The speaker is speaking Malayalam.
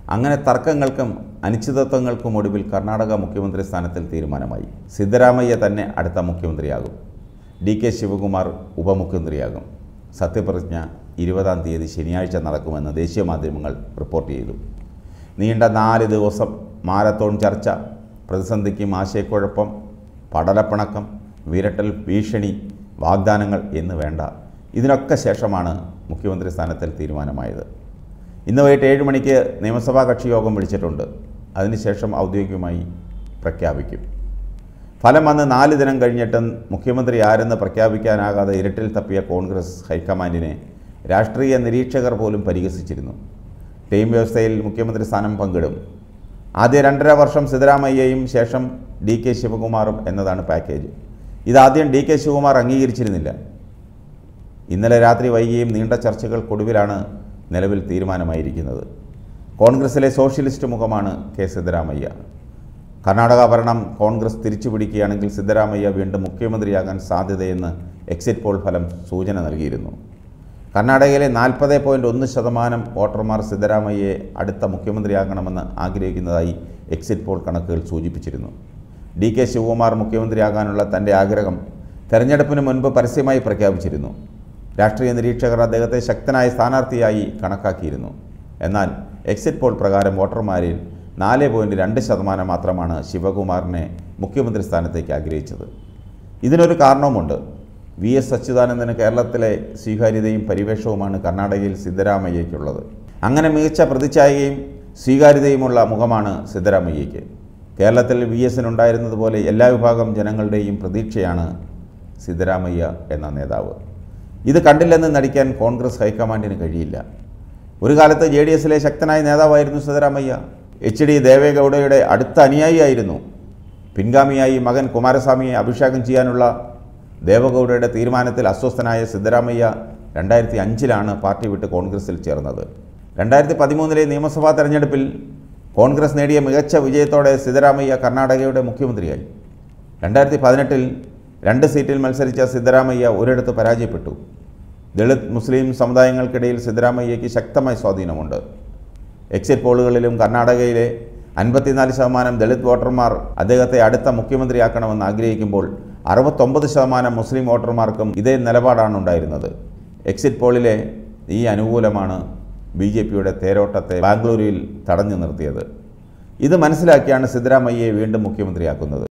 അങ്ങനെ തർക്കങ്ങൾക്കും അനിശ്ചിതത്വങ്ങൾക്കും ഒടുവിൽ കർണാടക മുഖ്യമന്ത്രി സ്ഥാനത്തിൽ തീരുമാനമായി സിദ്ധരാമയ്യ തന്നെ അടുത്ത മുഖ്യമന്ത്രിയാകും ഡി കെ ശിവകുമാർ ഉപമുഖ്യമന്ത്രിയാകും സത്യപ്രതിജ്ഞ ഇരുപതാം തീയതി ശനിയാഴ്ച നടക്കുമെന്ന് ദേശീയ മാധ്യമങ്ങൾ റിപ്പോർട്ട് ചെയ്തു നീണ്ട നാല് ദിവസം മാരത്തോൺ ചർച്ച പ്രതിസന്ധിക്കും ആശയക്കുഴപ്പം പടലപ്പിണക്കം വിരട്ടൽ ഭീഷണി വാഗ്ദാനങ്ങൾ എന്ന് വേണ്ട ഇതിനൊക്കെ ശേഷമാണ് മുഖ്യമന്ത്രി സ്ഥാനത്തിൽ തീരുമാനമായത് ഇന്ന് വൈകിട്ട് ഏഴ് മണിക്ക് നിയമസഭാ കക്ഷി യോഗം വിളിച്ചിട്ടുണ്ട് അതിനുശേഷം ഔദ്യോഗികമായി പ്രഖ്യാപിക്കും ഫലം വന്ന് നാല് ദിനം കഴിഞ്ഞിട്ടും മുഖ്യമന്ത്രി ആരെന്ന് പ്രഖ്യാപിക്കാനാകാതെ ഇരുട്ടിൽ തപ്പിയ കോൺഗ്രസ് ഹൈക്കമാൻഡിനെ രാഷ്ട്രീയ നിരീക്ഷകർ പോലും പരിഹസിച്ചിരുന്നു ടീം വ്യവസ്ഥയിൽ മുഖ്യമന്ത്രി സ്ഥാനം പങ്കിടും ആദ്യ രണ്ടര വർഷം സിദ്ധരാമയ്യയും ശേഷം ഡി കെ ശിവകുമാറും എന്നതാണ് പാക്കേജ് ഇതാദ്യം ഡി കെ ശിവകുമാർ അംഗീകരിച്ചിരുന്നില്ല ഇന്നലെ രാത്രി വൈകിയും നീണ്ട ചർച്ചകൾക്കൊടുവിലാണ് നിലവിൽ തീരുമാനമായിരിക്കുന്നത് കോൺഗ്രസിലെ സോഷ്യലിസ്റ്റ് മുഖമാണ് കെ സിദ്ധരാമയ്യ കർണാടക ഭരണം കോൺഗ്രസ് തിരിച്ചുപിടിക്കുകയാണെങ്കിൽ സിദ്ധരാമയ്യ വീണ്ടും മുഖ്യമന്ത്രിയാകാൻ സാധ്യതയെന്ന് എക്സിറ്റ് പോൾ ഫലം സൂചന നൽകിയിരുന്നു കർണാടകയിലെ നാൽപ്പത് പോയിൻറ്റ് ഒന്ന് ശതമാനം വോട്ടർമാർ സിദ്ധരാമയ്യയെ അടുത്ത മുഖ്യമന്ത്രിയാകണമെന്ന് ആഗ്രഹിക്കുന്നതായി എക്സിറ്റ് പോൾ കണക്കുകൾ സൂചിപ്പിച്ചിരുന്നു ഡി കെ ശിവകുമാർ മുഖ്യമന്ത്രിയാകാനുള്ള തൻ്റെ ആഗ്രഹം തെരഞ്ഞെടുപ്പിന് മുൻപ് പരസ്യമായി പ്രഖ്യാപിച്ചിരുന്നു രാഷ്ട്രീയ നിരീക്ഷകർ അദ്ദേഹത്തെ ശക്തനായ സ്ഥാനാർത്ഥിയായി കണക്കാക്കിയിരുന്നു എന്നാൽ എക്സിറ്റ് പോൾ പ്രകാരം വോട്ടർമാരിൽ നാല് പോയിൻറ്റ് രണ്ട് ശതമാനം മാത്രമാണ് ശിവകുമാറിനെ മുഖ്യമന്ത്രി സ്ഥാനത്തേക്ക് ആഗ്രഹിച്ചത് ഇതിനൊരു കാരണവുമുണ്ട് വി എസ് അച്യുതാനന്ദന് കേരളത്തിലെ സ്വീകാര്യതയും പരിവേഷവുമാണ് കർണാടകയിൽ സിദ്ധരാമയ്യയ്ക്കുള്ളത് അങ്ങനെ മികച്ച പ്രതിച്ഛായയും സ്വീകാര്യതയുമുള്ള മുഖമാണ് സിദ്ധരാമയ്യയ്ക്ക് കേരളത്തിൽ വി എസിനുണ്ടായിരുന്നതുപോലെ എല്ലാ വിഭാഗം ജനങ്ങളുടെയും പ്രതീക്ഷയാണ് സിദ്ധരാമയ്യ എന്ന നേതാവ് ഇത് കണ്ടില്ലെന്ന് നടിക്കാൻ കോൺഗ്രസ് ഹൈക്കമാൻഡിന് കഴിയില്ല ഒരു കാലത്ത് ജെ ഡി എസിലെ ശക്തനായ നേതാവായിരുന്നു സിദ്ധരാമയ്യ എച്ച് ഡി ദേവേഗൗഡയുടെ അടുത്ത അനുയായിയായിരുന്നു പിൻഗാമിയായി മകൻ കുമാരസ്വാമിയെ അഭിഷേകം ചെയ്യാനുള്ള ദേവഗൗഡയുടെ തീരുമാനത്തിൽ അസ്വസ്ഥനായ സിദ്ധരാമയ്യ രണ്ടായിരത്തി അഞ്ചിലാണ് പാർട്ടി വിട്ട് കോൺഗ്രസിൽ ചേർന്നത് രണ്ടായിരത്തി പതിമൂന്നിലെ നിയമസഭാ തെരഞ്ഞെടുപ്പിൽ കോൺഗ്രസ് നേടിയ മികച്ച വിജയത്തോടെ സിദ്ധരാമയ്യ കർണാടകയുടെ മുഖ്യമന്ത്രിയായി രണ്ടായിരത്തി പതിനെട്ടിൽ രണ്ട് സീറ്റിൽ മത്സരിച്ച സിദ്ധരാമയ്യ ഒരിടത്ത് പരാജയപ്പെട്ടു ദളിത് മുസ്ലിം സമുദായങ്ങൾക്കിടയിൽ സിദ്ധരാമയ്യയ്ക്ക് ശക്തമായ സ്വാധീനമുണ്ട് എക്സിറ്റ് പോളുകളിലും കർണാടകയിലെ അൻപത്തിനാല് ശതമാനം ദളിത് വോട്ടർമാർ അദ്ദേഹത്തെ അടുത്ത മുഖ്യമന്ത്രിയാക്കണമെന്ന് ആഗ്രഹിക്കുമ്പോൾ അറുപത്തൊമ്പത് ശതമാനം മുസ്ലിം വോട്ടർമാർക്കും ഇതേ നിലപാടാണ് ഉണ്ടായിരുന്നത് എക്സിറ്റ് പോളിലെ ഈ അനുകൂലമാണ് ബി ജെ പിയുടെ തേരോട്ടത്തെ ബാംഗ്ലൂരിൽ തടഞ്ഞു നിർത്തിയത് ഇത് മനസ്സിലാക്കിയാണ് സിദ്ധരാമയ്യയെ വീണ്ടും മുഖ്യമന്ത്രിയാക്കുന്നത്